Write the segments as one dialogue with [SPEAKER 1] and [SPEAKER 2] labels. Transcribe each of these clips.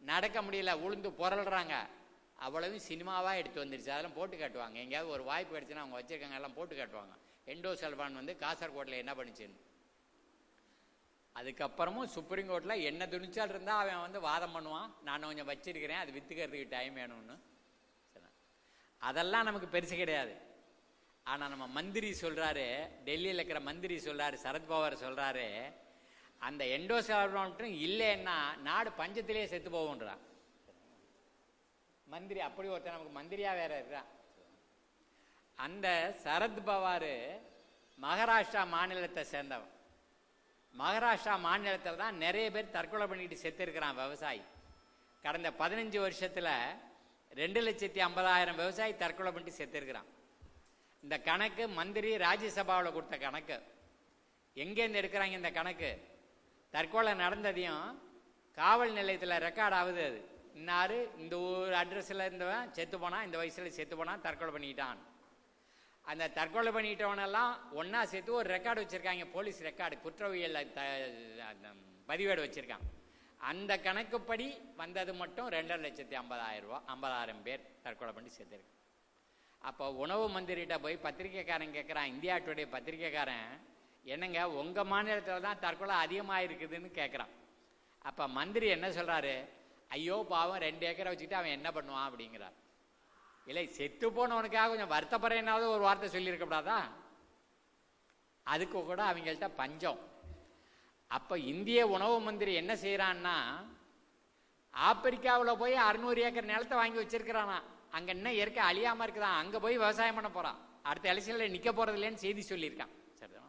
[SPEAKER 1] நடக்க முடியல உளுந்து புரள்றாங்க அவ்வளவும் சினிமாவாக எடுத்து வந்துருச்சு அதெல்லாம் போட்டு காட்டுவாங்க எங்கேயாவது ஒரு வாய்ப்பு கிடைச்சுன்னா அவங்க வச்சிருக்காங்க எல்லாம் போட்டு காட்டுவாங்க எண்டோ செல்வான் வந்து காசர்கோட்டில் என்ன பண்ணுச்சுன்னு அதுக்கப்புறமும் சுப்ரீம் கோர்ட்டில் என்ன துணிச்சால் இருந்தால் அவன் வந்து வாதம் பண்ணுவான் நான் கொஞ்சம் வச்சிருக்கிறேன் அது வித்துக்கிறதுக்கு டைம் வேணும்னு சரி. அதெல்லாம் நமக்கு பெருசு கிடையாது ஆனால் நம்ம மந்திரி சொல்றாரு டெல்லியில் இருக்கிற மந்திரி சொல்றாரு சரத்பவார் சொல்றாரு அந்த எண்டோசால்வான் மட்டும் இல்லைன்னா நாடு பஞ்சத்திலேயே செத்து போகுன்றான் மந்திரி அப்படி ஒருத்தன் நமக்கு மந்திரியா வேற இருக்கிறான் அந்த சரத் பவார் மகாராஷ்டிரா மாநிலத்தை சேர்ந்தவன் மகாராஷ்டிரா மாநிலத்தில் தான் நிறைய பேர் தற்கொலை பண்ணிட்டு செத்து இருக்கிறான் விவசாயி கடந்த பதினஞ்சு வருஷத்துல ரெண்டு லட்சத்தி ஐம்பதாயிரம் விவசாயி தற்கொலை பண்ணிட்டு செத்து இருக்கிறான் இந்த கணக்கு மந்திரி ராஜ்யசபாவில் கொடுத்த கணக்கு எங்கேருந்து எடுக்கிறாங்க இந்த கணக்கு தற்கொலை நடந்ததையும் காவல் நிலையத்தில் ரெக்கார்ட் ஆகுது அது இன்னாரு இந்த ஊர் அட்ரஸில் இருந்தவன் செத்து போனான் இந்த வயசில் செத்து போனான் தற்கொலை பண்ணிட்டான் அந்த தற்கொலை பண்ணிட்டவனெல்லாம் ஒன்றா சேர்த்து ஒரு ரெக்கார்டு வச்சுருக்காங்க போலீஸ் ரெக்கார்டு குற்றவியல் த அந்த பதிவேடு வச்சுருக்கான் அந்த கணக்குப்படி வந்தது மட்டும் ரெண்டரை லட்சத்தி ஐம்பதாயிரம் ரூபா ஐம்பதாயிரம் பேர் தற்கொலை பண்ணி செத்துருக்கு அப்போ உணவு மந்திரிகிட்ட போய் பத்திரிக்கைக்காரன் கேட்குறான் இந்தியா டுடே பத்திரிக்கைக்காரன் என்னங்க உங்கள் மாநிலத்தில் தான் தற்கொலை அதிகமாக இருக்குதுன்னு கேட்குறான் அப்போ மந்திரி என்ன சொல்கிறாரு ஐயோ பாவம் ரெண்டு ஏக்கரை வச்சுக்கிட்டு அவன் என்ன பண்ணுவான் அப்படிங்கிறார் இல்லை செத்து போனவனுக்காக கொஞ்சம் வருத்தப்படுறேனாவது ஒரு வார்த்தை சொல்லியிருக்கப்படாதா அதுக்கு கூட அவங்கள்ட்ட பஞ்சம் அப்போ இந்திய உணவு மந்திரி என்ன செய்கிறான்னா ஆப்பிரிக்காவில் போய் அறுநூறு ஏக்கர் நிலத்தை வாங்கி வச்சிருக்கிறானா அங்கே இன்னும் இயற்கை அழியாமல் இருக்குதான் அங்கே போய் விவசாயம் பண்ண போகிறான் அடுத்த எலெக்ஷனில் நிற்க போகிறது இல்லைன்னு செய்தி சொல்லியிருக்கான் சரிதான்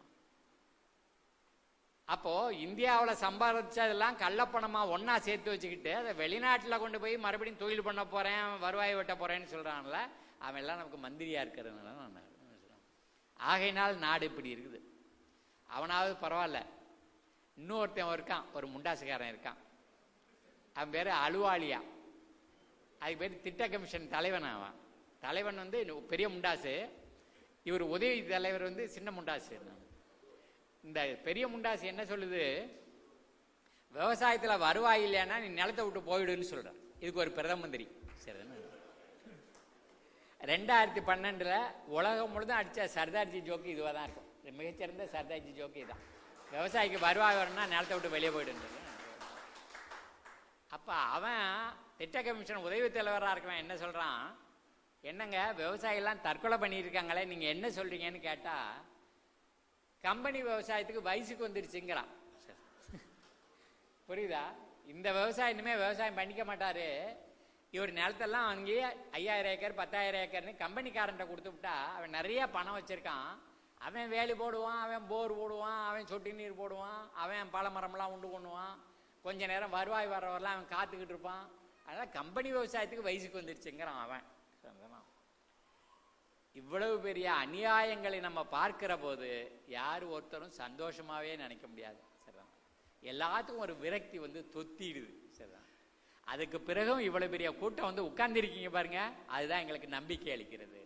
[SPEAKER 1] அப்போ இந்தியாவில் சம்பாதிச்சதெல்லாம் கள்ளப்பணமா ஒண்ணா சேர்த்து வச்சுக்கிட்டு அதை வெளிநாட்டில் கொண்டு போய் மறுபடியும் தொழில் பண்ண போறேன் வருவாய் வெட்ட போறேன்னு சொல்றான்ல அவன் எல்லாம் நமக்கு மந்திரியா இருக்கிறதுனால நான் சொல்றேன். ஆகையினால் நாடு இப்படி இருக்குது அவனாவது பரவாயில்ல இன்னொருத்தன் இருக்கான் ஒரு முண்டாசுக்காரன் இருக்கான் அவன் பேரு அலுவாலியா அதுக்கு பேர் திட்ட கமிஷன் தலைவன் அவன் தலைவன் வந்து பெரிய முண்டாசு இவர் உதவி தலைவர் வந்து சின்ன முண்டாசு இந்த பெரிய முண்டாசு என்ன சொல்லுது விவசாயத்துல வருவாய் இல்லைன்னா நீ நிலத்தை விட்டு போயிடுன்னு சொல்றார் இதுக்கு ஒரு பிரதம மந்திரி சரிதானே ரெண்டாயிரத்தி பன்னெண்டுல உலகம் முழுதும் அடிச்ச சர்தார்ஜி ஜோக்கு இதுவாக தான் இருக்கும் மிகச்சிறந்த சர்தார்ஜி ஜோக்கு இதுதான் விவசாயிக்கு வருவாய் வரணும்னா நிலத்தை விட்டு வெளியே போயிடுன்றது அப்ப அவன் திட்ட கமிஷன் உதவி தலைவராக இருக்கவன் என்ன சொல்றான் என்னங்க விவசாயிலாம் தற்கொலை பண்ணியிருக்காங்களே நீங்க என்ன சொல்றீங்கன்னு கேட்டா கம்பெனி விவசாயத்துக்கு வயசுக்கு வந்துருச்சுங்கிறான் புரியுதா இந்த விவசாயம் இனிமே விவசாயம் பண்ணிக்க மாட்டாரு இவர் நிலத்தெல்லாம் வாங்கி ஐயாயிரம் ஏக்கர் பத்தாயிரம் ஏக்கர்னு கம்பெனிக்காரன்ட்ட கொடுத்து விட்டா அவன் நிறைய பணம் வச்சிருக்கான் அவன் வேலி போடுவான் அவன் போர் போடுவான் அவன் சொட்டு நீர் போடுவான் அவன் பழமரம்லாம் உண்டு பண்ணுவான் கொஞ்ச நேரம் வருவாய் வரவரெல்லாம் அவன் காத்துக்கிட்டு இருப்பான் அதனால கம்பெனி விவசாயத்துக்கு வயசுக்கு வந்துருச்சுங்கிறான் அவன் சரிதானா? இவ்வளவு பெரிய அநியாயங்களை நம்ம பார்க்கிற போது யார் ஒருத்தரும் சந்தோஷமாவே நினைக்க முடியாது சரிதான் எல்லாத்துக்கும் ஒரு விரக்தி வந்து தொத்திடுது சரிதான் அதுக்கு பிறகும் இவ்வளவு பெரிய கூட்டம் வந்து உட்கார்ந்திருக்கீங்க பாருங்க அதுதான் எங்களுக்கு நம்பிக்கை அளிக்கிறது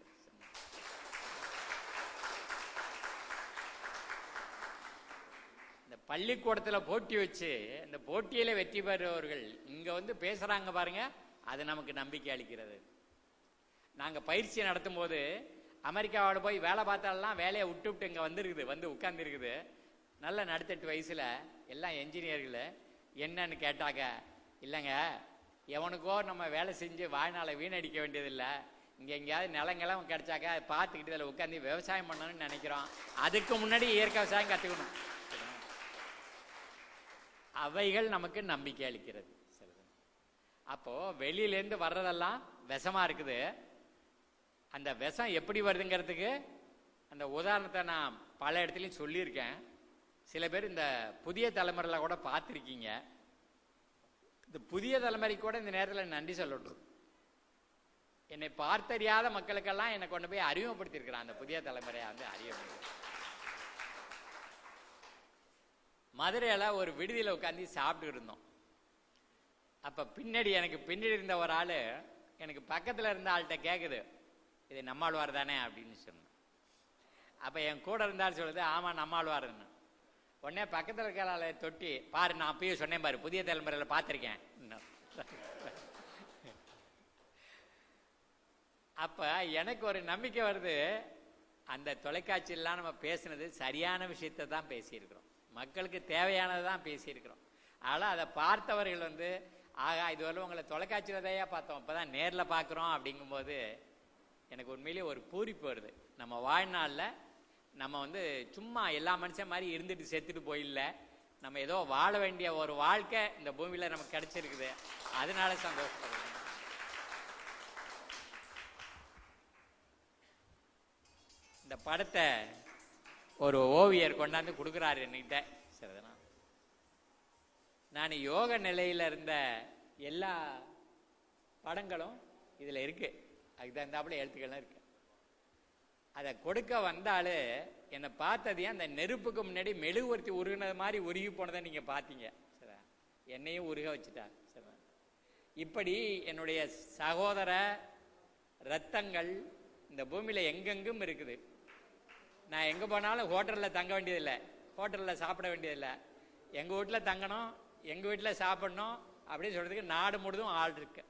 [SPEAKER 1] இந்த பள்ளிக்கூடத்துல போட்டி வச்சு இந்த போட்டியில வெற்றி பெறுபவர்கள் இங்க வந்து பேசுறாங்க பாருங்க அது நமக்கு நம்பிக்கை அளிக்கிறது நாங்க பயிற்சி நடத்தும் போது அமெரிக்காவோட போய் வேலை பார்த்தாலாம் வேலையை விட்டு விட்டு இங்க வந்துருக்குது வந்து உட்கார்ந்துருக்குது நல்ல நடுத்தட்டு வயசுல எல்லாம் என்ஜினியர்கள் என்னன்னு கேட்டாக்க இல்லைங்க எவனுக்கோ நம்ம வேலை செஞ்சு வாழ்நாளை வீணடிக்க வேண்டியதில்லை இங்க எங்கேயாவது நிலங்கெல்லாம் கிடைச்சாக்க அதை பார்த்துக்கிட்டு இதில் உட்காந்து விவசாயம் பண்ணணும்னு நினைக்கிறோம் அதுக்கு முன்னாடி இயற்கை விவசாயம் கற்றுக்கணும் அவைகள் நமக்கு நம்பிக்கை அளிக்கிறது சரிதான். அப்போ வெளியிலேருந்து வர்றதெல்லாம் விஷமா இருக்குது அந்த விஷம் எப்படி வருதுங்கிறதுக்கு அந்த உதாரணத்தை நான் பல இடத்துலையும் சொல்லியிருக்கேன் சில பேர் இந்த புதிய தலைமுறையில் கூட பார்த்துருக்கீங்க இந்த புதிய தலைமுறைக்கு கூட இந்த நேரத்தில் நன்றி சொல்லட்டும் என்னை பார்த்தறியாத மக்களுக்கெல்லாம் என்னை கொண்டு போய் அறிமுகப்படுத்தியிருக்கிறான் அந்த புதிய தலைமுறையை வந்து அறிமுகம் மதுரையில் ஒரு விடுதியில் உட்காந்து சாப்பிட்டுக்கிட்டு இருந்தோம் அப்போ பின்னாடி எனக்கு பின்னாடி இருந்த ஒரு ஆள் எனக்கு பக்கத்தில் இருந்த ஆள்கிட்ட கேட்குது இது நம்மாழ்வார் தானே அப்படின்னு சொன்னேன் அப்போ என் கூட இருந்தால் சொல்லுது ஆமாம் நம்மாழ்வாருன்னு உடனே பக்கத்தில் இருக்கிற ஆளை தொட்டி பாரு நான் அப்பயே சொன்னேன் பாரு புதிய தலைமுறையில் பார்த்துருக்கேன் அப்ப எனக்கு ஒரு நம்பிக்கை வருது அந்த தொலைக்காட்சியெல்லாம் நம்ம பேசுனது சரியான விஷயத்தை தான் பேசியிருக்கிறோம் மக்களுக்கு தேவையானதை தான் பேசியிருக்கிறோம் ஆனால் அதை பார்த்தவர்கள் வந்து ஆகா இதுவரை உங்களை தொலைக்காட்சியில் தாயா பார்த்தோம் இப்போ தான் நேரில் பார்க்குறோம் அப்படிங்கும்போது எனக்கு உண்மையிலேயே ஒரு பூரிப்பு வருது நம்ம வாழ்நாளில் நம்ம வந்து சும்மா எல்லா மனுஷன் மாதிரி இருந்துட்டு செத்துட்டு போயில்ல நம்ம ஏதோ வாழ வேண்டிய ஒரு வாழ்க்கை இந்த பூமியில் நமக்கு கிடைச்சிருக்குது அதனால சந்தோஷப்படுறேன் இந்த படத்தை ஒரு ஓவியர் கொண்டாந்து கொடுக்குறாரு என்கிட்ட சரிதானா நான் யோக நிலையில இருந்த எல்லா படங்களும் இதுல இருக்கு அதுக்கு தகுந்தாப்புல எழுத்துக்கள்லாம் இருக்கு அதை கொடுக்க வந்தாலே என்னை பார்த்ததையும் அந்த நெருப்புக்கு முன்னாடி மெழுகுவர்த்தி உருகினது மாதிரி உருகி போனதை நீங்க பார்த்தீங்க சரியா என்னையும் உருக வச்சுட்டா சரியா இப்படி என்னுடைய சகோதர ரத்தங்கள் இந்த பூமியில எங்கெங்கும் இருக்குது நான் எங்கே போனாலும் ஹோட்டலில் தங்க வேண்டியதில்லை ஹோட்டலில் சாப்பிட வேண்டியதில்லை எங்கள் வீட்டில் தங்கணும் எங்கள் வீட்டில் சாப்பிடணும் அப்படின்னு சொல்கிறதுக்கு நாடு முழுதும் ஆள் இருக்கு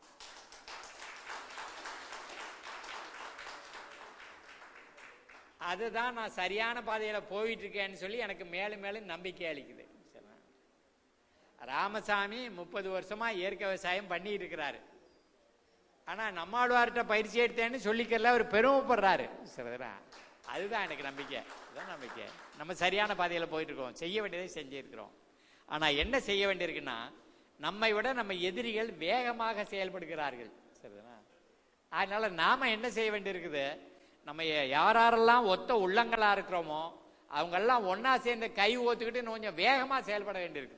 [SPEAKER 1] அதுதான் நான் சரியான பாதையில் போயிட்டு இருக்கேன்னு சொல்லி எனக்கு மேலும் மேலும் நம்பிக்கை அளிக்குது சரியா? ராமசாமி முப்பது வருஷமா இயற்கை விவசாயம் பண்ணிட்டு இருக்கிறாரு ஆனா நம்மாழ்வார்கிட்ட பயிற்சி எடுத்தேன்னு சொல்லிக்கல அவர் பெருமைப்படுறாரு சரிதா அதுதான் எனக்கு நம்பிக்கை அதுதான் நம்பிக்கை நம்ம சரியான பாதையில போயிட்டு இருக்கோம் செய்ய வேண்டியதை செஞ்சிருக்கிறோம் ஆனா என்ன செய்ய வேண்டியிருக்குன்னா நம்மை விட நம்ம எதிரிகள் வேகமாக செயல்படுகிறார்கள் சரிதானா அதனால நாம என்ன செய்ய வேண்டியிருக்குது நம்ம யாரெல்லாம் ஒத்த உள்ளங்களா இருக்கிறோமோ அவங்க எல்லாம் ஒன்னா சேர்ந்து கை ஓத்துக்கிட்டு இன்னும் கொஞ்சம் வேகமா செயல்பட வேண்டியிருக்குது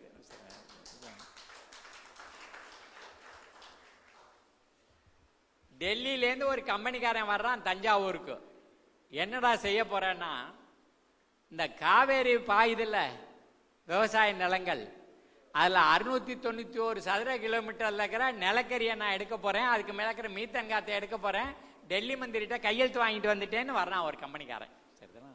[SPEAKER 1] டெல்லியிலேருந்து ஒரு கம்பெனிக்காரன் வர்றான் தஞ்சாவூருக்கு என்னடா செய்ய போறேன்னா இந்த காவேரி பாயுதில்ல விவசாய நிலங்கள் அதில் அறுநூத்தி தொண்ணூத்தி ஒரு சதுர கிலோமீட்டர்ல இருக்கிற நிலக்கரியை நான் எடுக்க போறேன் அதுக்கு மேல இருக்கிற மீத்தன் காத்தை எடுக்க போறேன் டெல்லி மந்திரிட்ட கையெழுத்து வாங்கிட்டு வந்துட்டேன்னு வர்றான் ஒரு கம்பெனிக்காரன் சரிதானா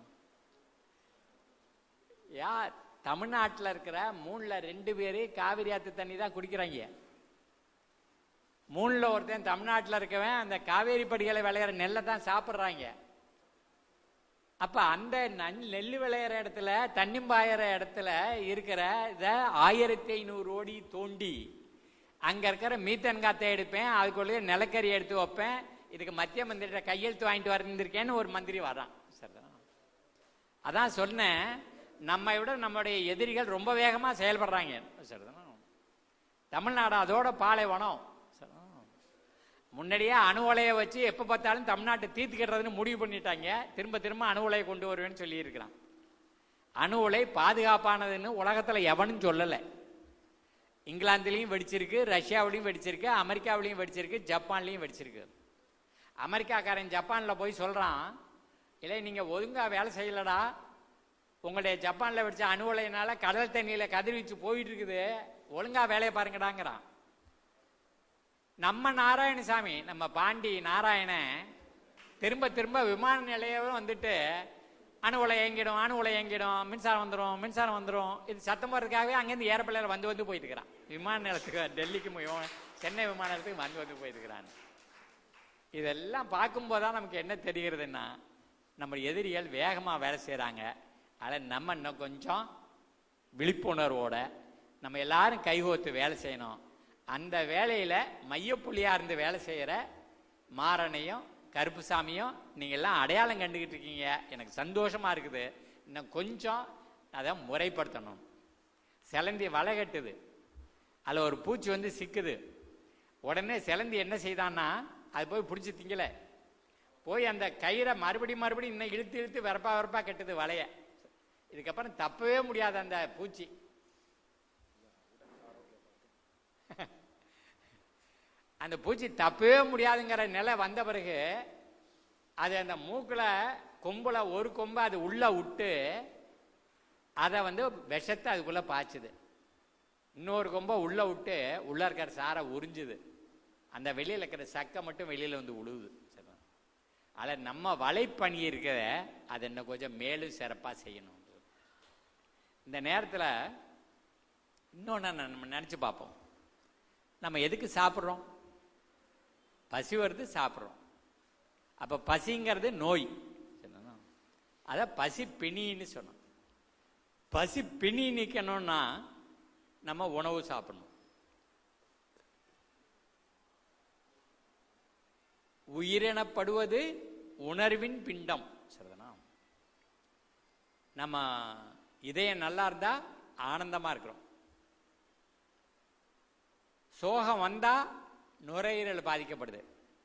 [SPEAKER 1] யா தமிழ்நாட்டில் இருக்கிற மூணுல ரெண்டு பேரு காவிரி ஆத்து தண்ணி தான் குடிக்கிறாங்க மூணுல ஒருத்தன் தமிழ்நாட்டில் இருக்கவன் அந்த காவேரி படிகளை விளையிற நெல்லை தான் சாப்பிட்றாங்க அப்ப அந்த நன்- நெல் விளையிற இடத்துல தண்ணி பாயிற இடத்துல இருக்கிற இத ஆயிரத்தி ஐநூறு ஓடி தோண்டி அங்க இருக்கிற மீத்தன் காத்தை எடுப்பேன் அதுக்குள்ளேயே நிலக்கரி எடுத்து வைப்பேன் இதுக்கு மத்திய மந்திரிட்ட கையெழுத்து வாங்கிட்டு வந்திருக்கேன்னு ஒரு மந்திரி வர்றான் சரிதான் அதான் சொன்னேன் நம்மை விட நம்முடைய எதிரிகள் ரொம்ப வேகமா செயல்படுறாங்க சரிதானா தமிழ்நாடு அதோட பாலைவனம் சரிதானா? முன்னாடியே அணு உலையை வச்சு எப்ப பார்த்தாலும் தமிழ்நாட்டை தீர்த்துக்கிறதுன்னு முடிவு பண்ணிட்டாங்க திரும்ப திரும்ப அணு உலையை கொண்டு வருவேன்னு சொல்லி இருக்கிறான் அணு உலை பாதுகாப்பானதுன்னு உலகத்துல எவனும் சொல்லலை இங்கிலாந்துலயும் வெடிச்சிருக்கு ரஷ்யாவிலையும் வெடிச்சிருக்கு அமெரிக்காவிலையும் வெடிச்சிருக்கு ஜப்பான்லயும் வெடிச்சிருக்கு அமெரிக்காக்காரன் ஜப்பான்ல போய் சொல்றான் இல்லை நீங்க ஒழுங்கா வேலை செய்யலடா உங்களுடைய ஜப்பான்ல வெடிச்ச அணு உலையினால கடல் தண்ணியில கதிர்வீச்சு போயிட்டு இருக்குது ஒழுங்கா வேலையை பாருங்கடாங்கிறான் நம்ம நாராயணசாமி நம்ம பாண்டி நாராயணன் திரும்ப திரும்ப விமான நிலையம் வந்துட்டு அணு உலை இயங்கிடும் அணு உலை இயங்கிடும் மின்சாரம் வந்துடும் மின்சாரம் வந்துடும் இது சத்தம் போடுறதுக்காகவே அங்கேருந்து ஏரோப்ளேனில் வந்து வந்து போயிட்டு இருக்கிறான் விமான நிலையத்துக்கு டெல்லிக்கு போய் சென்னை விமான நிலையத்துக்கு வந்து வந்து போயிட்டு இருக்கிறான் இதெல்லாம் பார்க்கும்போது தான் நமக்கு என்ன தெரிகிறதுன்னா நம்ம எதிரிகள் வேகமாக வேலை செய்கிறாங்க அதில் நம்ம இன்னும் கொஞ்சம் விழிப்புணர்வோட நம்ம எல்லாரும் கைகோத்து வேலை செய்யணும் அந்த வேலையில மையப்புள்ளியா இருந்து வேலை செய்யற மாறனையும் கருப்புசாமியும் நீங்க எல்லாம் அடையாளம் கண்டுகிட்டு இருக்கீங்க எனக்கு சந்தோஷமா இருக்குது இன்னும் கொஞ்சம் அதை முறைப்படுத்தணும் சிலந்தி வலை கட்டுது அதில் ஒரு பூச்சி வந்து சிக்குது உடனே சிலந்தி என்ன செய்தான்னா அது போய் பிடிச்சி திங்கல போய் அந்த கயிறை மறுபடியும் மறுபடியும் இன்னும் இழுத்து இழுத்து வரப்பா வரப்பா கட்டுது வலைய இதுக்கப்புறம் தப்பவே முடியாது அந்த பூச்சி அந்த பூச்சி தப்பவே முடியாதுங்கிற நிலை வந்த பிறகு அது அந்த மூக்குல கொம்புல ஒரு கொம்பை அது உள்ள விட்டு அதை வந்து விஷத்தை அதுக்குள்ள பாய்ச்சுது இன்னொரு கொம்பை உள்ள விட்டு உள்ள இருக்கிற சாரை உறிஞ்சுது அந்த வெளியில இருக்கிற சக்கை மட்டும் வெளியில வந்து உழுவுது சரியா? அதில் நம்ம வலைப்பணி இருக்கிற அதை இன்னும் கொஞ்சம் மேலும் சிறப்பா செய்யணும் இந்த நேரத்தில் இன்னொன்று நம்ம நினைச்சு பார்ப்போம் நம்ம எதுக்கு சாப்பிட்றோம் பசி வருது சாப்பிட்றோம் அப்போ பசிங்கிறது நோய் சரிதானா? அத பசி பிணின்னு சொன்னோம் பசி பிணி நிற்கணும்னா நம்ம உணவு சாப்பிடணும் உயிரெனப்படுவது உணர்வின் பிண்டம் சரிதானா நம்ம இதயம் நல்லா இருந்தா ஆனந்தமா இருக்கிறோம் சோகம் வந்தா நுரையீரல் பாதிக்கப்படுது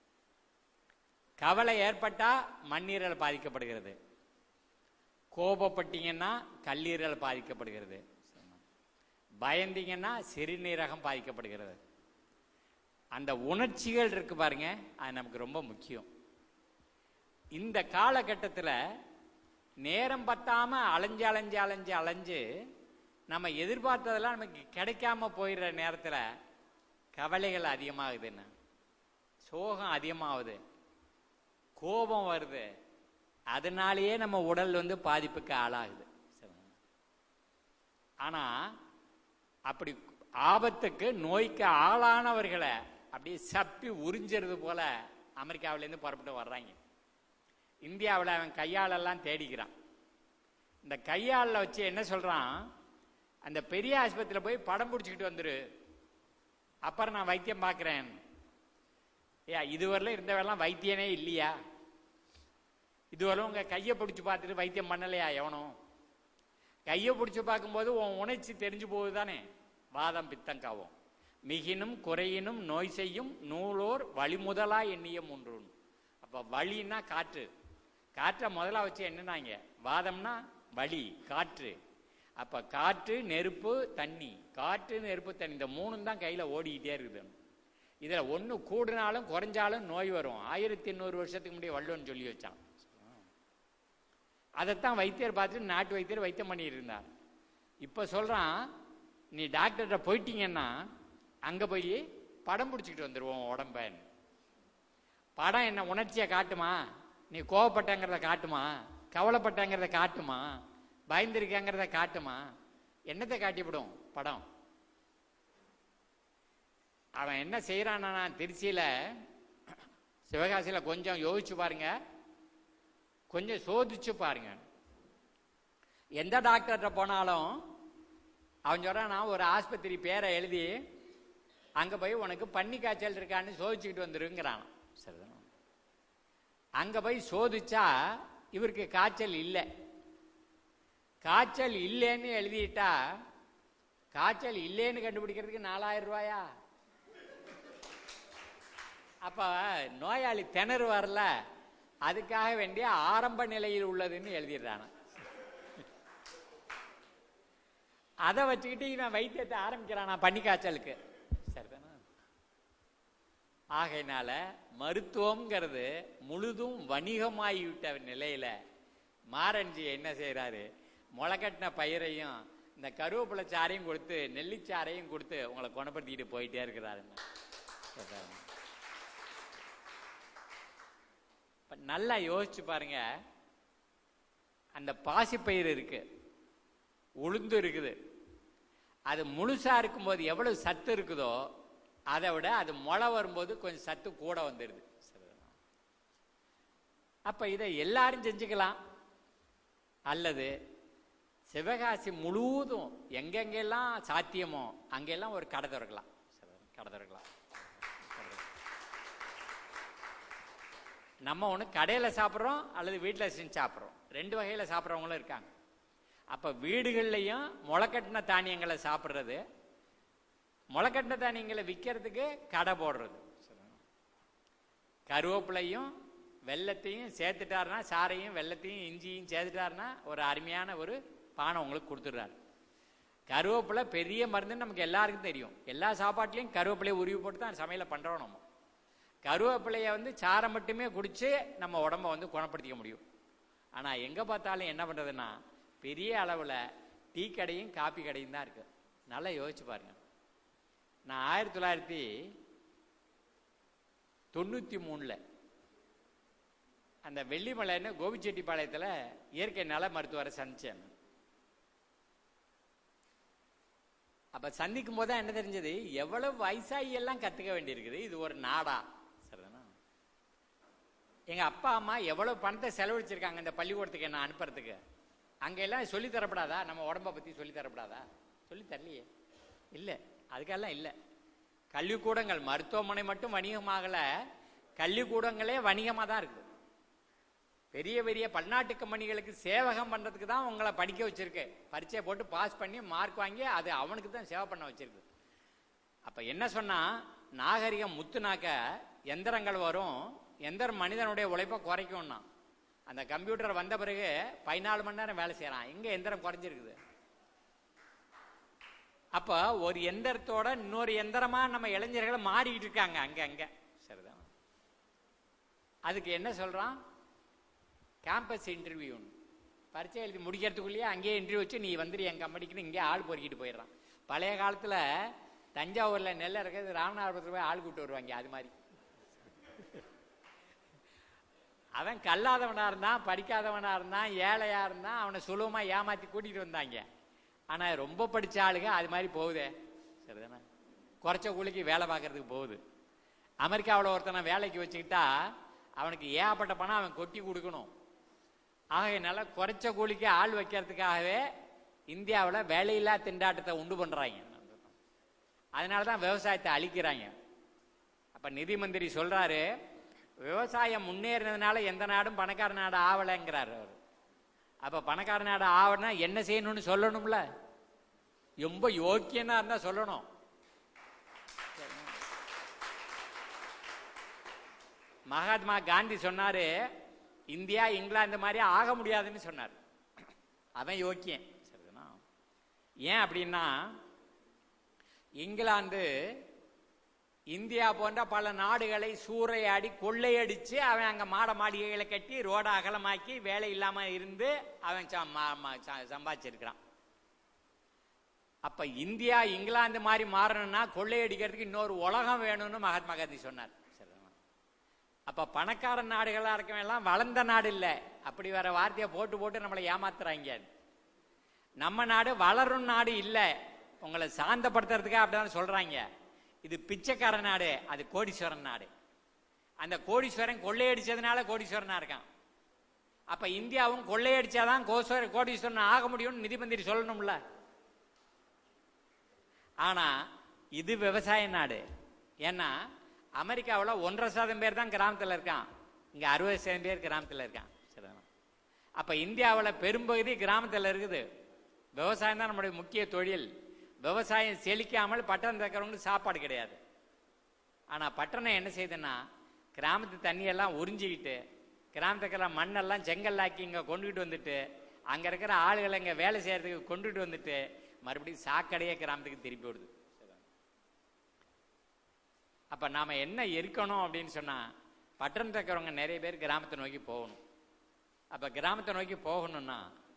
[SPEAKER 1] கவலை ஏற்பட்டா மண்ணீரல் பாதிக்கப்படுகிறது கோபப்பட்டீங்கன்னா கல்லீரல் பாதிக்கப்படுகிறது பயந்தீங்கன்னா சிறுநீரகம் பாதிக்கப்படுகிறது அந்த உணர்ச்சிகள் இருக்கு பாருங்க அது நமக்கு ரொம்ப முக்கியம் இந்த காலகட்டத்தில் நேரம் பத்தாம அலைஞ்சு அலைஞ்சு அலைஞ்சு அலைஞ்சு நம்ம எதிர்பார்த்ததெல்லாம் நமக்கு கிடைக்காம போயிடுற நேரத்தில் கவலைகள் அதிகமாகுதுன்னு சோகம் அதிகமாகுது கோபம் வருது அதனாலேயே நம்ம உடல் வந்து பாதிப்புக்கு ஆளாகுது சரிங்களா? ஆனா அப்படி ஆபத்துக்கு நோய்க்கு ஆளானவர்களை அப்படியே சப்பி உறிஞ்சிறது போல அமெரிக்காவிலேருந்து புறப்பட்டு வர்றாங்க இந்தியாவில் அவன் கையாளெல்லாம் தேடிக்கிறான் இந்த கையாளில் வச்சு என்ன சொல்றான் அந்த பெரிய ஆஸ்பத்திரியில் போய் படம் பிடிச்சிக்கிட்டு வந்துரு அப்புறம் நான் வைத்தியம் பார்க்குறேன் ஏ இதுவரையிலும் இருந்தவெல்லாம் வைத்தியனே இல்லையா இதுவரை உங்க கையை பிடிச்சி பார்த்துட்டு வைத்தியம் பண்ணலையா எவனும் கையை பிடிச்சி பார்க்கும்போது உன் உணர்ச்சி தெரிஞ்சு போகுது தானே வாதம் பித்தம் காவும் மிகினும் குறையினும் நோய் செய்யும் நூலோர் வழிமுதலா எண்ணிய மூன்றுன்னு அப்ப வழின்னா காற்று காற்றை முதலா வச்சு என்னன்னாங்க வாதம்னா வழி காற்று அப்ப காற்று நெருப்பு தண்ணி காற்று நெருப்பு தண்ணி இந்த மூணும் தான் கையில ஓடிக்கிட்டே இருக்குது இதுல ஒண்ணு கூடினாலும் குறைஞ்சாலும் நோய் வரும் ஆயிரத்தி எண்ணூறு வருஷத்துக்கு முன்னாடி வள்ளுவன் சொல்லி வச்சான் அதைத்தான் வைத்தியர் பார்த்துட்டு நாட்டு வைத்தியர் வைத்தியம் பண்ணிட்டு இருந்தார் இப்ப சொல்றான் நீ டாக்டர்கிட்ட போயிட்டீங்கன்னா அங்க போய் படம் பிடிச்சிக்கிட்டு வந்துருவோம் உடம்பன்னு படம் என்ன உணர்ச்சியை காட்டுமா நீ கோவப்பட்டங்கிறத காட்டுமா கவலைப்பட்டங்கிறத காட்டுமா பயந்துருக்கங்கிறத காட்டுமா என்னத்தை காட்டிவிடும் படம் அவன் என்ன செய்யறானா திருச்சியில சிவகாசியில கொஞ்சம் யோசிச்சு பாருங்க கொஞ்சம் சோதிச்சு பாருங்க எந்த டாக்டர்கிட்ட போனாலும் அவன் சொல்றான் நான் ஒரு ஆஸ்பத்திரி பேரை எழுதி அங்க போய் உனக்கு பன்னி காய்ச்சல் இருக்கான்னு சோதிச்சுக்கிட்டு வந்துருங்கிறான் சரிதான் அங்க போய் சோதிச்சா இவருக்கு காய்ச்சல் இல்லை காய்ச்சல் இல்லைன்னு எழுதிட்டா காய்ச்சல் இல்லைன்னு கண்டுபிடிக்கிறதுக்கு நாலாயிரம் ரூபாயா அப்ப நோயாளி திணறு வரல அதுக்காக வேண்டிய ஆரம்ப நிலையில் உள்ளதுன்னு எழுதிடுறான அதை வச்சுக்கிட்டு இவன் வைத்தியத்தை ஆரம்பிக்கிறானா பன்னி காய்ச்சலுக்கு சரிதானா ஆகையினால மருத்துவம்ங்கிறது முழுதும் வணிகமாகிவிட்ட நிலையில மாரஞ்சி என்ன செய்யறாரு முளைக்கட்டின பயிரையும் இந்த கருவேப்பிலை சாறையும் கொடுத்து நெல்லிச்சாறையும் கொடுத்து உங்களை குணப்படுத்திக்கிட்டு போயிட்டே இருக்கிறாருங்க சரிதானா? இப்ப நல்லா யோசிச்சு பாருங்க அந்த பாசிப்பயிறு இருக்கு உளுந்து இருக்குது அது முழுசா இருக்கும்போது எவ்வளவு சத்து இருக்குதோ அதை விட அது முளை வரும்போது கொஞ்சம் சத்து கூட வந்துடுது சரிதானா? அப்ப இதை எல்லாரும் செஞ்சுக்கலாம் அல்லது சிவகாசி முழுவதும் எங்கெங்கெல்லாம் சாத்தியமோ அங்கெல்லாம் ஒரு கடை திறக்கலாம் சரிதானா? கடை திறக்கலாம் நம்ம ஒன்று கடையில் சாப்பிட்றோம் அல்லது வீட்டில் செஞ்சு சாப்பிட்றோம் ரெண்டு வகையில் சாப்பிட்றவங்களும் இருக்காங்க அப்போ வீடுகள்லையும் முளைக்கட்டின தானியங்களை சாப்பிட்றது முளைக்கட்டின தானியங்களை விற்கிறதுக்கு கடை போடுறது கருவேப்பிலையும் வெள்ளத்தையும் சேர்த்துட்டாருன்னா சாரையும் வெள்ளத்தையும் இஞ்சியும் சேர்த்துட்டாருன்னா ஒரு அருமையான ஒரு பானை உங்களுக்கு கொடுத்துட்றாரு கருவேப்பிலை பெரிய மருந்துன்னு நமக்கு எல்லாருக்கும் தெரியும் எல்லா சாப்பாட்லேயும் கருவேப்பிலையை உருவி போட்டு தான் சமையலை பண்ணுறோம் நம்ம கருவேப்பிலையை வந்து சாரை மட்டுமே குடிச்சு நம்ம உடம்ப வந்து குணப்படுத்திக்க முடியும் ஆனால் எங்கே பார்த்தாலும் என்ன பண்ணுறதுன்னா பெரிய அளவில் டீ கடையும் காப்பி கடையும் தான் இருக்கு நல்லா யோசிச்சு பாருங்க நான் ஆயிரத்தி தொள்ளாயிரத்தி தொண்ணூற்றி மூணில் அந்த வெள்ளிமலைன்னு கோபிச்செட்டிப்பாளையத்தில் இயற்கை நல மருத்துவரை சந்திச்சேன் அப்ப சந்திக்கும் போது தான் என்ன தெரிஞ்சது எவ்வளவு வயசாகி எல்லாம் கத்துக்க வேண்டியிருக்குது இது ஒரு நாடா சரிதானா எங்க அப்பா அம்மா எவ்வளவு பணத்தை செலவழிச்சிருக்காங்க இந்த பள்ளிக்கூடத்துக்கு என்ன அனுப்புறதுக்கு அங்க எல்லாம் சொல்லி தரப்படாதா நம்ம உடம்ப பத்தி சொல்லி தரப்படாதா சொல்லி தரலையே இல்ல அதுக்கெல்லாம் இல்ல கல்விக்கூடங்கள் மருத்துவமனை மட்டும் வணிகமாகல கல்விக்கூடங்களே வணிகமா தான் இருக்குது பெரிய பெரிய பன்னாட்டு கம்பெனிகளுக்கு சேவகம் பண்றதுக்கு தான் உங்களை படிக்க வச்சிருக்கு பரீட்சையை போட்டு பாஸ் பண்ணி மார்க் வாங்கி அது அவனுக்கு தான் சேவை பண்ண வச்சிருக்கு அப்ப என்ன சொன்னா நாகரிகம் முத்துனாக்க எந்திரங்கள் வரும் எந்திரம் மனிதனுடைய உழைப்பை குறைக்கும்னா அந்த கம்ப்யூட்டர் வந்த பிறகு பதினாலு மணி நேரம் வேலை செய்யறான் எங்க எந்திரம் குறைஞ்சிருக்குது அப்ப ஒரு எந்திரத்தோட இன்னொரு எந்திரமா நம்ம இளைஞர்கள் மாறிக்கிட்டு இருக்காங்க அங்க அங்க சரிதான் அதுக்கு என்ன சொல்றான் கேம்பஸ் இன்டர்வியூ பரீட்சை எழுதி முடிக்கிறதுக்குள்ளேயே அங்கேயே இன்டர்வியூ வச்சு நீ வந்துடு என் கம்பெனிக்குன்னு இங்கே ஆள் பொறுக்கிட்டு போயிடுறான் பழைய காலத்தில் தஞ்சாவூரில் நெல் இருக்கிறது ராமநாதபுரத்தில் போய் ஆள் கூட்டு வருவாங்க அது மாதிரி அவன் கல்லாதவனா இருந்தான் படிக்காதவனா இருந்தான் ஏழையா இருந்தான் அவனை சுலபமா ஏமாத்தி கூட்டிட்டு வந்தாங்க ஆனா ரொம்ப படிச்ச ஆளுங்க அது மாதிரி போகுதே சரிதானே குறைச்ச கூலிக்கு வேலை பார்க்கறதுக்கு போகுது அமெரிக்காவில் ஒருத்தனை வேலைக்கு வச்சுக்கிட்டா அவனுக்கு ஏகப்பட்ட பணம் அவன் கொட்டி கொடுக்கணும் ஆகையினால குறைச்ச கூலிக்கு ஆள் வைக்கிறதுக்காகவே இந்தியாவில் வேலையில்லா திண்டாட்டத்தை உண்டு பண்றாங்க அதனால தான் விவசாயத்தை அழிக்கிறாங்க அப்ப நிதி மந்திரி சொல்றாரு விவசாயம் முன்னேறினதுனால எந்த நாடும் பணக்கார நாடு ஆவலைங்கிறார் அவர் அப்ப பணக்கார நாடு ஆவனா என்ன செய்யணும்னு சொல்லணும்ல ரொம்ப யோக்கியனா இருந்தா சொல்லணும் மகாத்மா காந்தி சொன்னாரு இந்தியா இங்கிலாந்து மாதிரி ஆக முடியாதுன்னு சொன்னார் அவன் யோக்கியன் சரிதானா ஏன் அப்படின்னா இங்கிலாந்து இந்தியா போன்ற பல நாடுகளை சூறையாடி கொள்ளையடிச்சு அவன் அங்க மாட மாளிகைகளை கட்டி ரோட அகலமாக்கி வேலை இல்லாம இருந்து அவன் ச- ம- ம- ச- சம்பாதிச்சிருக்கிறான் அப்ப இந்தியா இங்கிலாந்து மாதிரி மாறணும்னா கொள்ளையடிக்கிறதுக்கு இன்னொரு உலகம் வேணும்னு மகாத்மா காந்தி சொன்னார் சரிதானா? அப்ப பணக்கார நாடுகளா இருக்கவன் எல்லாம் வளர்ந்த நாடு இல்ல அப்படி வேற வார்த்தையை போட்டு போட்டு நம்மளை ஏமாத்துறாங்க நம்ம நாடு வளரும் நாடு இல்ல உங்களை சாந்தப்படுத்துறதுக்காக அப்படிதான் சொல்றாங்க இது பிச்சைக்கார நாடு அது கோடீஸ்வரன் நாடு அந்த கோடீஸ்வரன் கொள்ளையடிச்சதுனால கோடீஸ்வரனா இருக்கான் அப்ப இந்தியாவும் கொள்ளையடிச்சாதான் கோஸ்வர கோடீஸ்வரன் ஆக முடியும்னு நிதி மந்திரி சொல்லணும்ல ஆனா இது விவசாய நாடு ஏன்னா அமெரிக்காவில் ஒன்றரை சதம் பேர் தான் கிராமத்தில் இருக்கான் இங்க அறுபது சதம் பேர் கிராமத்தில் இருக்கான் சரிதானா அப்ப இந்தியாவில் பெரும்பகுதி கிராமத்தில் இருக்குது விவசாயம் தான் நம்முடைய முக்கிய தொழில் விவசாயம் செழிக்காமல் பட்டணம் தக்கிறவங்களுக்கு சாப்பாடு கிடையாது ஆனா பட்டணம் என்ன செய்யுதுன்னா கிராமத்து தண்ணியெல்லாம் உறிஞ்சிக்கிட்டு கிராமத்துக்கிற மண்ணெல்லாம் செங்கல்லாக்கி இங்க கொண்டுகிட்டு வந்துட்டு அங்க இருக்கிற ஆளுகளை இங்க வேலை செய்யறதுக்கு கொண்டுட்டு வந்துட்டு மறுபடியும் சாக்கடையே கிராமத்துக்கு திருப்பி விடுது அப்ப நாம என்ன இருக்கணும் அப்படின்னு சொன்னா பட்டணம் தக்கிறவங்க நிறைய பேர் கிராமத்தை நோக்கி போகணும் அப்ப கிராமத்தை நோக்கி போகணும்னா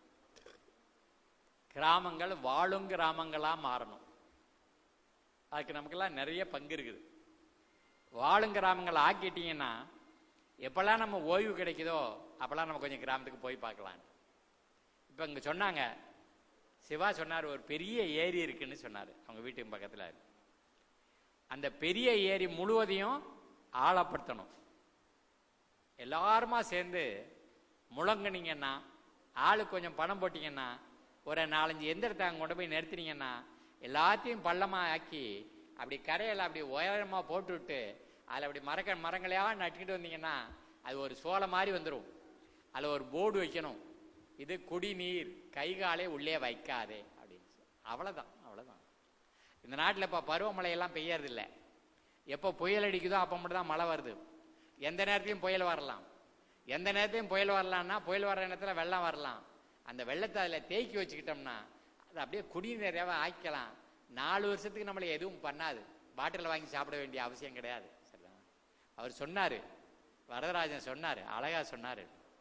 [SPEAKER 1] கிராமங்கள் வாழும் கிராமங்களா மாறணும் அதுக்கு நமக்கெல்லாம் நிறைய பங்கு இருக்குது வாழும் கிராமங்கள் ஆக்கிட்டீங்கன்னா எப்பெல்லாம் நம்ம ஓய்வு கிடைக்குதோ அப்பெல்லாம் நம்ம கொஞ்சம் கிராமத்துக்கு போய் பார்க்கலாம் இப்போ இங்க சொன்னாங்க சிவா சொன்னார் ஒரு பெரிய ஏரி இருக்குன்னு சொன்னார் அவங்க வீட்டுக்கு பக்கத்தில் அந்த பெரிய ஏரி முழுவதையும் ஆழப்படுத்தணும் எல்லாருமா சேர்ந்து முழங்குனீங்கன்னா ஆளுக்கு கொஞ்சம் பணம் போட்டீங்கன்னா ஒரு நாலஞ்சு எந்திரத்தை அங்கே கொண்டு போய் நிறுத்தினீங்கன்னா எல்லாத்தையும் பள்ளமா ஆக்கி அப்படி கரையில அப்படி உயரமா போட்டு விட்டு அதில் அப்படி மரக்க மரங்களையா நட்டுக்கிட்டு வந்தீங்கன்னா அது ஒரு சோளை மாதிரி வந்துடும் அதில் ஒரு போர்டு வைக்கணும் இது குடிநீர் கை காலே உள்ளே வைக்காதே அப்படின்னு சொல்லி. அவ்வளவுதான் அவ்வளவுதான் இந்த நாட்டில் இப்போ பருவமழை எல்லாம் பெய்யறதில்ல எப்போ புயல் அடிக்குதோ அப்போ மட்டும் தான் மழை வருது எந்த நேரத்தையும் புயல் வரலாம் எந்த நேரத்தையும் புயல் வரலாம்னா புயல் வர நேரத்தில் வெள்ளம் வரலாம் அந்த வெள்ளத்தை அதில் தேக்கி வச்சுக்கிட்டோம்னா அது அப்படியே குடிநீராக ஆக்கிக்கலாம் நாலு வருஷத்துக்கு நம்மளை எதுவும் பண்ணாது பாட்டிலில் வாங்கி சாப்பிட வேண்டிய அவசியம் கிடையாது சரிதான் அவர் சொன்னார் வரதராஜன் சொன்னார் அழகா சொன்னார்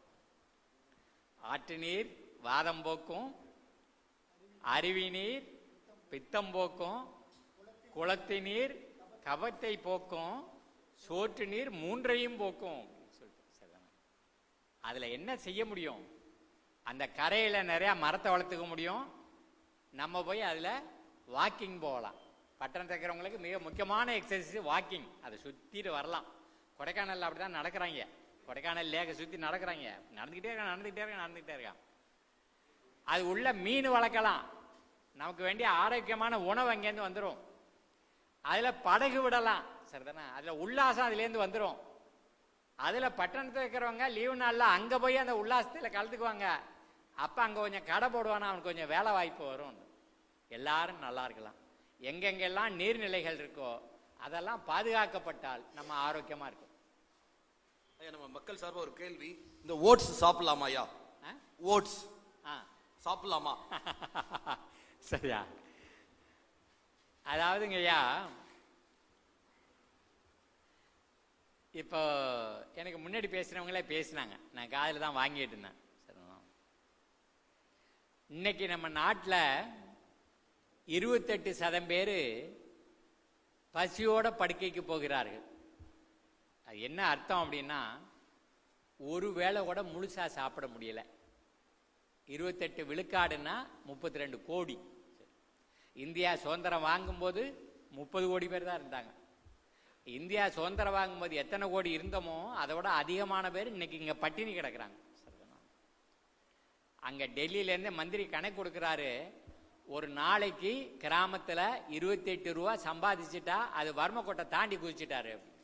[SPEAKER 1] ஆற்று நீர் வாதம் போக்கும் அருவி நீர் பித்தம் போக்கும் குளத்து நீர் கவத்தை போக்கும் சோற்று நீர் மூன்றையும் போக்கும் சொல்லிட்டு சரிதானே? அதுல என்ன செய்ய முடியும் அந்த கரையில நிறைய மரத்தை வளர்த்துக்க முடியும் நம்ம போய் அதுல வாக்கிங் போகலாம் பட்டணத்தில் இருக்கிறவங்களுக்கு மிக முக்கியமான எக்ஸசைஸ் வாக்கிங் அதை சுற்றிட்டு வரலாம் கொடைக்கானல்ல அப்படி தான் நடக்கிறாங்க கொடைக்கானல் லேக சுற்றி நடக்கிறாங்க நடந்துக்கிட்டே இருக்கான் நடந்துக்கிட்டே இருக்கான் நடந்துக்கிட்டே இருக்கான் அது உள்ள மீன் வளர்க்கலாம் நமக்கு வேண்டிய ஆரோக்கியமான உணவு அங்கேருந்து வந்துடும் அதில் படகு விடலாம் சரிதானே அதில் உல்லாசம் அதுலேருந்து வந்துடும் அதில் பட்டணத்தில் இருக்கிறவங்க லீவு நாளில் அங்கே போய் அந்த உல்லாசத்தில் கலந்துக்குவாங்க அப்போ அங்கே கொஞ்சம் கடை போடுவானா அவனுக்கு கொஞ்சம் வேலை வாய்ப்பு வரும் எல்லாரும் நல்லா இருக்கலாம் எங்கெங்கெல்லாம் நீர்நிலைகள் இருக்கோ அதெல்லாம் பாதுகாக்கப்பட்டால் நம்ம ஆரோக்கியமாக இருக்கும்
[SPEAKER 2] ஐயா நம்ம மக்கள் சார்பா ஒரு கேள்வி இந்த ஓட்ஸ் சாப்பிடலாமா ஐயா
[SPEAKER 1] ஆ?
[SPEAKER 2] ஓட்ஸ்
[SPEAKER 1] ஆ
[SPEAKER 2] சாப்பிடலாமா
[SPEAKER 1] சரியா அதாவதுங்க ஐயா இப்போ எனக்கு முன்னாடி பேசுனவங்களே பேசினாங்க நான் காதில் தான் வாங்கிட்டு இருந்தேன் சரிங்களா இன்னைக்கு நம்ம நாட்டில் இருபத்தெட்டு சதம் பேர் பசியோட படுக்கைக்கு போகிறார்கள் அது என்ன அர்த்தம் அப்படின்னா ஒரு வேளை கூட முழுசா சாப்பிட முடியல இருபத்தெட்டு விழுக்காடுன்னா முப்பத்தி ரெண்டு கோடி இந்தியா சுதந்திரம் வாங்கும்போது முப்பது கோடி பேர் தான் இருந்தாங்க இந்தியா சுதந்திரம் வாங்கும்போது எத்தனை கோடி இருந்தோமோ அதை விட அதிகமான பேர் இன்னைக்கு இங்க பட்டினி கிடக்குறாங்க சரிதானா? அங்க டெல்லியில இருந்து மந்திரி கணக்கு கொடுக்கிறாரு ஒரு நாளைக்கு கிராமத்துல இருபத்தி எட்டு ரூபா சம்பாதிச்சுட்டா அது வறுமை கோட்டை தாண்டி குதிச்சுட்டாரு